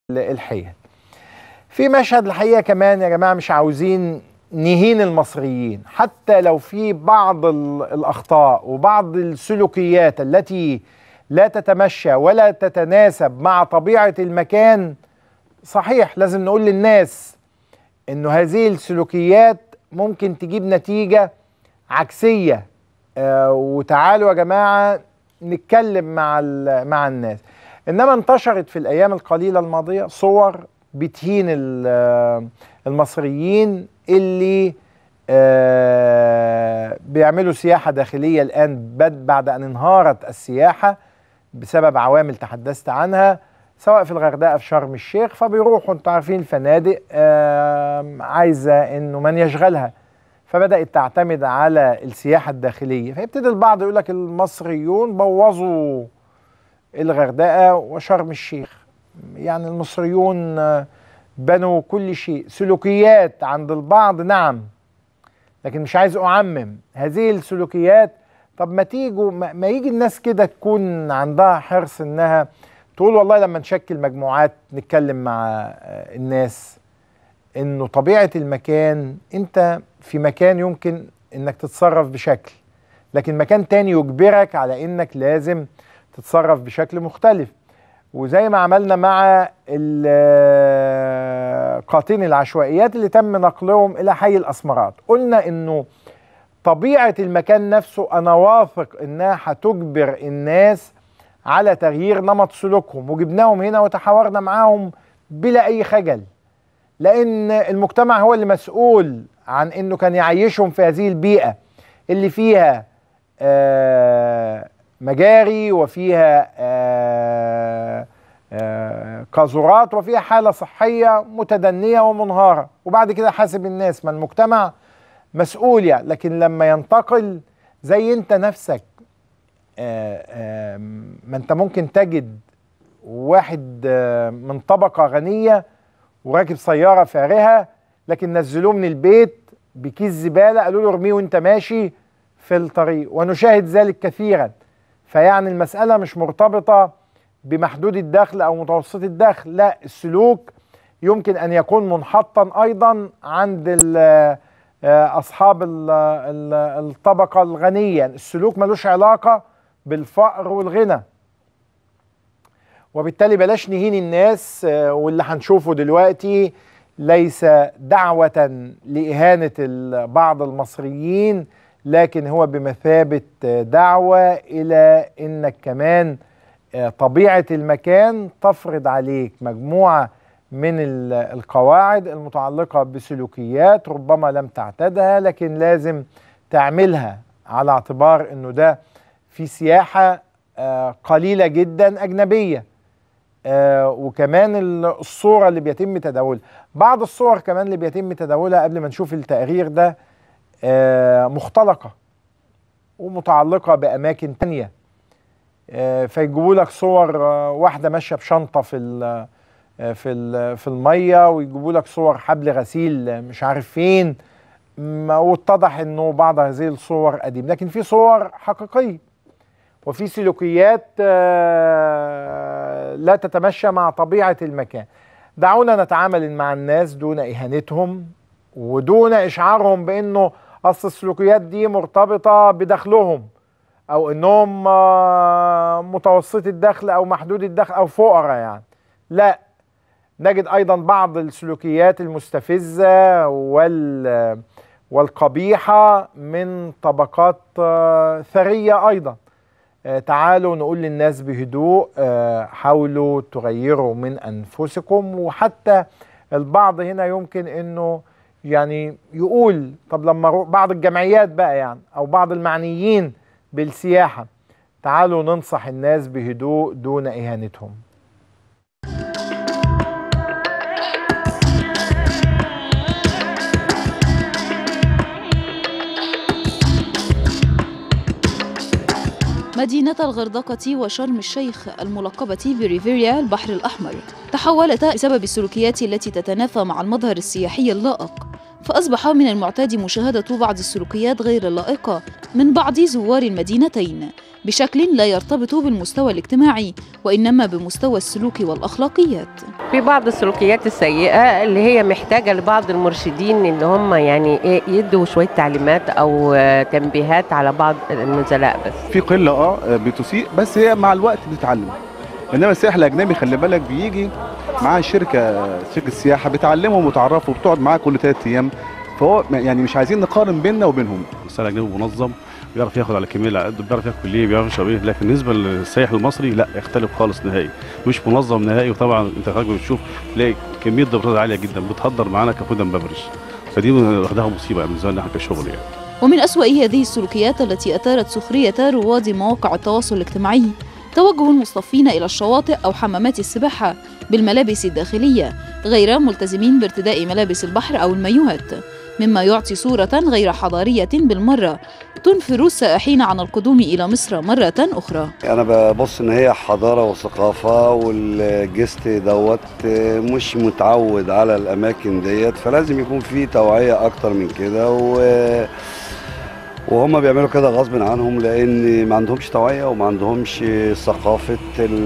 الحيل في مشهد الحقيقه كمان يا جماعه مش عاوزين نهين المصريين حتى لو في بعض ال- الاخطاء وبعض السلوكيات التي لا تتمشى ولا تتناسب مع طبيعه المكان صحيح لازم نقول للناس انه هذه السلوكيات ممكن تجيب نتيجه عكسيه آه وتعالوا يا جماعه نتكلم مع ال- مع الناس انما انتشرت في الايام القليله الماضيه صور بتهين ال- المصريين اللي آه، بيعملوا سياحه داخليه الان بد- بعد ان انهارت السياحه بسبب عوامل تحدثت عنها سواء في الغردقه في شرم الشيخ فبيروحوا انتوا عارفين الفنادق آم، عايزه انه من يشغلها فبدات تعتمد على السياحه الداخليه فيبتدي البعض يقول لك المصريون بوظوا الغردقه وشرم الشيخ يعني المصريون آه، بنوا كل شيء سلوكيات عند البعض نعم لكن مش عايز اعمم هذه السلوكيات طب ما تيجوا ما, ما يجي الناس كده تكون عندها حرص انها تقول والله لما نشكل مجموعات نتكلم مع آه، الناس انه طبيعه المكان انت في مكان يمكن انك تتصرف بشكل لكن مكان تاني يجبرك على انك لازم تتصرف بشكل مختلف وزي ما عملنا مع ال- قاطين العشوائيات اللي تم نقلهم الى حي الاسمرات قلنا انه طبيعه المكان نفسه انا واثق انها هتجبر الناس على تغيير نمط سلوكهم وجبناهم هنا وتحاورنا معاهم بلا اي خجل لان المجتمع هو اللي مسؤول عن انه كان يعيشهم في هذه البيئه اللي فيها آه، مجاري وفيها آه، آه، قاذورات وفيها حاله صحيه متدنيه ومنهاره وبعد كده حاسب الناس ما المجتمع مسؤول يعني لكن لما ينتقل زي انت نفسك آه، آه، ما انت ممكن تجد واحد آه، من طبقه غنيه وراكب سياره فارهه لكن نزلوه من البيت بكيس زباله قالوا له ارميه وانت ماشي في الطريق ونشاهد ذلك كثيرا فيعني المساله مش مرتبطه بمحدود الدخل او متوسط الدخل لا السلوك يمكن ان يكون منحطا ايضا عند ال- آه، اصحاب ال- ال- الطبقه الغنيه السلوك ملوش علاقه بالفقر والغنى وبالتالي بلاش نهين الناس آه، واللي هنشوفه دلوقتي ليس دعوة لإهانة ال- بعض المصريين لكن هو بمثابة آه، دعوة إلى إنك كمان آه، طبيعة المكان تفرض عليك مجموعة من ال- القواعد المتعلقة بسلوكيات ربما لم تعتادها لكن لازم تعملها على اعتبار انه ده في سياحة آه، قليلة جدا أجنبية آه، وكمان ال- الصورة اللي بيتم تداولها بعض الصور كمان اللي بيتم تداولها قبل ما نشوف التقرير ده آه، مختلقة ومتعلقة بأماكن تانية آه، فيجيبوا لك صور آه، واحدة ماشية بشنطة في ال- آه، في ال- في المية ويجيبوا لك صور حبل غسيل آه، مش عارف فين ما- واتضح انه بعض هذه الصور قديم لكن في صور حقيقية وفي سلوكيات آه، لا تتمشى مع طبيعة المكان دعونا نتعامل مع الناس دون إهانتهم ودون إشعارهم بأنه أصل السلوكيات دي مرتبطة بدخلهم أو أنهم آه، متوسط الدخل أو محدود الدخل أو فقراء يعني لا نجد أيضا بعض السلوكيات المستفزة وال والقبيحة من طبقات آه، ثرية أيضا آه، تعالوا نقول للناس بهدوء آه، حاولوا تغيروا من انفسكم وحتى البعض هنا يمكن انه يعني يقول طب لما رو- بعض الجمعيات بقى يعني او بعض المعنيين بالسياحه تعالوا ننصح الناس بهدوء دون اهانتهم مدينة الغردقة وشرم الشيخ الملقبة بريفيريا البحر الأحمر تحولتا بسبب السلوكيات التي تتنافى مع المظهر السياحي اللائق فأصبح من المعتاد مشاهدة بعض السلوكيات غير اللائقة من بعض زوار المدينتين بشكل لا يرتبط بالمستوى الاجتماعي وإنما بمستوى السلوك والأخلاقيات في بعض السلوكيات السيئة اللي هي محتاجة لبعض المرشدين إن هم يعني إيه يدوا شوية تعليمات أو تنبيهات على بعض النزلاء بس في قلة اه بتسيء بس هي مع الوقت بتتعلم انما السائح الاجنبي خلي بالك بيجي معاه شركه شركه سياحه بتعلمهم وتعرفه وبتقعد معاه كل ثلاث ايام فهو يعني مش عايزين نقارن بيننا وبينهم السائح الاجنبي منظم بيعرف ياخد على كميه اللي قده بيعرف ياكل ليه بيعرف يشرب ايه لكن بالنسبه للسائح المصري لا يختلف خالص نهائي مش منظم نهائي وطبعا انت حضرتك بتشوف تلاقي كميه ضغوطات عاليه جدا بتهدر معانا كفود بفرج فدي واخدها مصيبه بالنسبه لنا احنا كشغل يعني ومن أسوأ هذه السلوكيات التي أثارت سخرية رواد مواقع التواصل الاجتماعي توجه المصطفين إلى الشواطئ أو حمامات السباحة بالملابس الداخلية غير ملتزمين بارتداء ملابس البحر أو المايوهات مما يعطي صورة غير حضارية بالمرة تنفر السائحين عن القدوم إلى مصر مرة أخرى أنا ببص إن هي حضارة وثقافة والجست دوت مش متعود على الأماكن ديت فلازم يكون في توعية أكتر من كده و وهم بيعملوا كده غصب عنهم لان ما عندهمش توعيه وما عندهمش ثقافه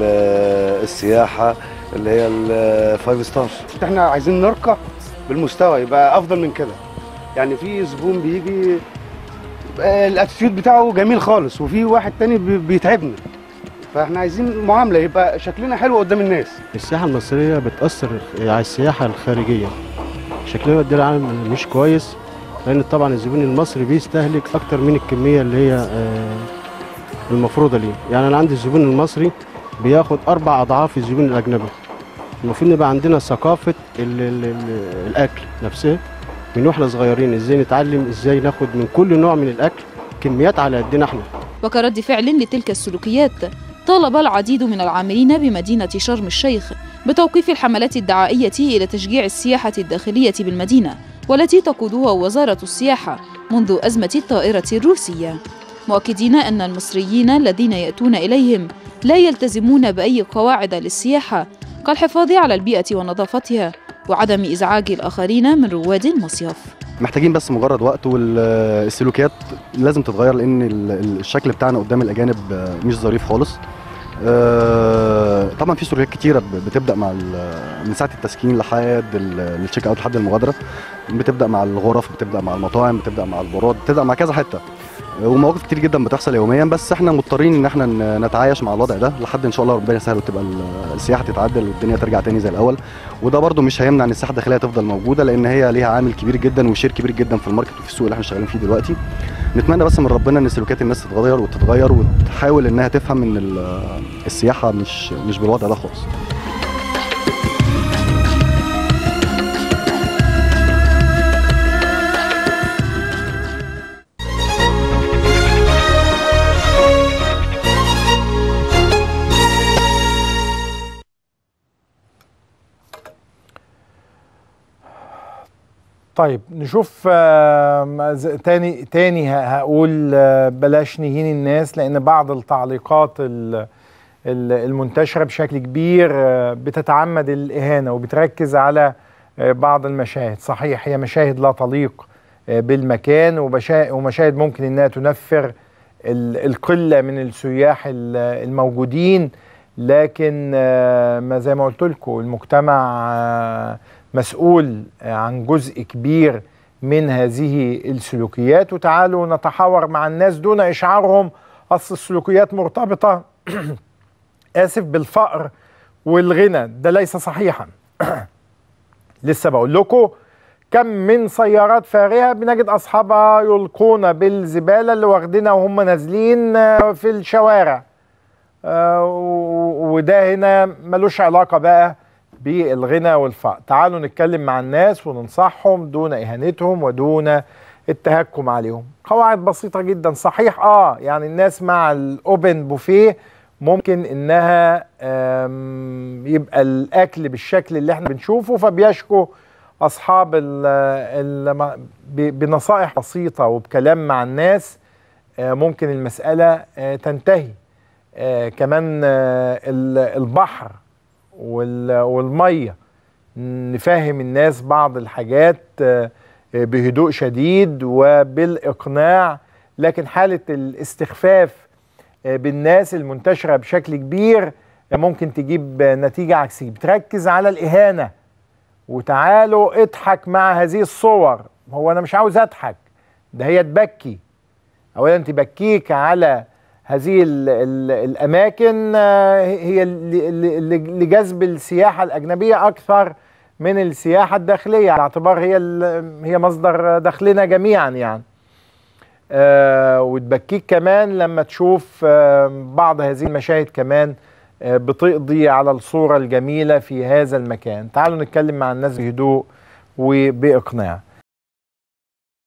السياحه اللي هي الفايف ستار احنا عايزين نرقى بالمستوى يبقى افضل من كده يعني في زبون بيجي الاتيتيود بتاعه جميل خالص وفي واحد تاني بيتعبنا فاحنا عايزين معامله يبقى شكلنا حلو قدام الناس السياحه المصريه بتاثر على السياحه الخارجيه شكلنا الدول العالم مش كويس لان طبعا الزبون المصري بيستهلك اكتر من الكميه اللي هي المفروضه ليه يعني انا عندي الزبون المصري بياخد اربع اضعاف الزبون الاجنبي المفروض نبقى عندنا ثقافه ال ال ال الاكل نفسها من واحنا صغيرين ازاي نتعلم ازاي ناخد من كل نوع من الاكل كميات على قدنا احنا وكرد فعل لتلك السلوكيات طالب العديد من العاملين بمدينة شرم الشيخ بتوقيف الحملات الدعائية إلى تشجيع السياحة الداخلية بالمدينة والتي تقودها وزارة السياحة منذ أزمة الطائرة الروسية مؤكدين أن المصريين الذين يأتون إليهم لا يلتزمون بأي قواعد للسياحة كالحفاظ على البيئة ونظافتها وعدم إزعاج الآخرين من رواد المصيف محتاجين بس مجرد وقت والسلوكيات لازم تتغير لان الشكل بتاعنا قدام الاجانب مش ظريف خالص طبعا في سلوكيات كتيره بتبدا مع من ساعه التسكين لحد التشيك اوت لحد المغادره بتبدا مع الغرف بتبدا مع المطاعم بتبدا مع البارات بتبدا مع كذا حته ومواقف كتير جدا بتحصل يوميا بس احنا مضطرين ان احنا نتعايش مع الوضع ده لحد ان شاء الله ربنا يسهل وتبقى السياحه تتعدل والدنيا ترجع تاني زي الاول وده برده مش هيمنع ان السياحه الداخليه تفضل موجوده لان هي ليها عامل كبير جدا وشير كبير جدا في الماركت وفي السوق اللي احنا شغالين فيه دلوقتي نتمنى بس من ربنا ان سلوكيات الناس تتغير وتتغير وتحاول انها تفهم ان السياحه مش مش بالوضع ده خالص طيب نشوف تاني تاني هقول بلاش نهين الناس لان بعض التعليقات المنتشره بشكل كبير بتتعمد الاهانه وبتركز على بعض المشاهد صحيح هي مشاهد لا تليق بالمكان ومشاهد ممكن انها تنفر القله من السياح الموجودين لكن ما زي ما قلت لكم المجتمع مسؤول عن جزء كبير من هذه السلوكيات وتعالوا نتحاور مع الناس دون اشعارهم اصل السلوكيات مرتبطه اسف بالفقر والغنى ده ليس صحيحا لسه بقول لكم كم من سيارات فارهه بنجد اصحابها يلقون بالزباله اللي واخدينها وهم نازلين في الشوارع وده هنا ملوش علاقه بقى بالغنى والفقر تعالوا نتكلم مع الناس وننصحهم دون اهانتهم ودون التهكم عليهم قواعد بسيطة جدا صحيح اه يعني الناس مع الاوبن بوفيه ممكن انها يبقى الاكل بالشكل اللي احنا بنشوفه فبيشكوا اصحاب ال ال بنصائح بسيطة وبكلام مع الناس ممكن المسألة تنتهي كمان البحر والميه نفهم الناس بعض الحاجات بهدوء شديد وبالاقناع لكن حاله الاستخفاف آه، بالناس المنتشره بشكل كبير ممكن تجيب نتيجه عكسيه بتركز على الاهانه وتعالوا اضحك مع هذه الصور هو انا مش عاوز اضحك ده هي تبكي اولا تبكيك على هذه ال ال الاماكن آه، هي ل- ل- ل- لجذب السياحه الاجنبيه اكثر من السياحه الداخليه على اعتبار هي ال- هي مصدر دخلنا جميعا يعني آه وتبكيك كمان لما تشوف آه بعض هذه المشاهد كمان آه بتقضي على الصورة الجميلة في هذا المكان تعالوا نتكلم مع الناس بهدوء وبإقناع